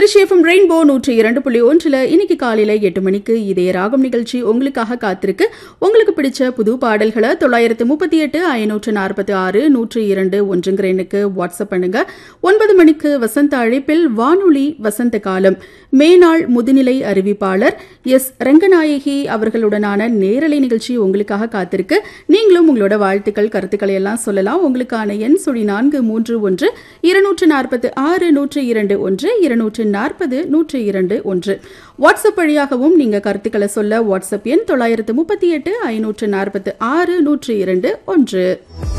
Trichy FM rainbow நூற்றி இரண்டு புள்ளி ஒன்றில் இன்னைக்கு காலையில எட்டு மணிக்கு இதய ராகம் நிகழ்ச்சி உங்களுக்காக காத்திருக்கு உங்களுக்கு பிடிச்ச புது பாடல்களை தொள்ளாயிரத்து முப்பத்தி எட்டு ஐநூற்று நாற்பத்தி ஆறு நூற்றி இரண்டு ஒன்றுங்கிற எண்ணுக்கு வாட்ஸ்அப் பண்ணுங்க ஒன்பது மணிக்கு வசந்த அழைப்பில் வானொலி வசந்த காலம் மேனாள் முதுநிலை அறிவிப்பாளர் எஸ் ரங்கநாயகி அவர்களுடனான நேரலை நிகழ்ச்சி உங்களுக்காக காத்திருக்கு நீங்களும் உங்களோட வாழ்த்துக்கள் கருத்துக்களை எல்லாம் சொல்லலாம் உங்களுக்கான எண் சுழி நான்கு மூன்று ஒன்று இருநூற்று நாற்பத்து ஆறு நூற்று இரண்டு ஒன்று இருநூற்று நாற்பது நூற்று இரண்டு ஒன்று வாட்ஸ்அப் வழியாகவும் நீங்க கருத்துக்களை சொல்ல வாட்ஸ்அப் எண் தொள்ளாயிரத்து முப்பத்தி எட்டு ஐநூற்று நாற்பத்து ஆறு நூற்று இரண்டு ஒன்று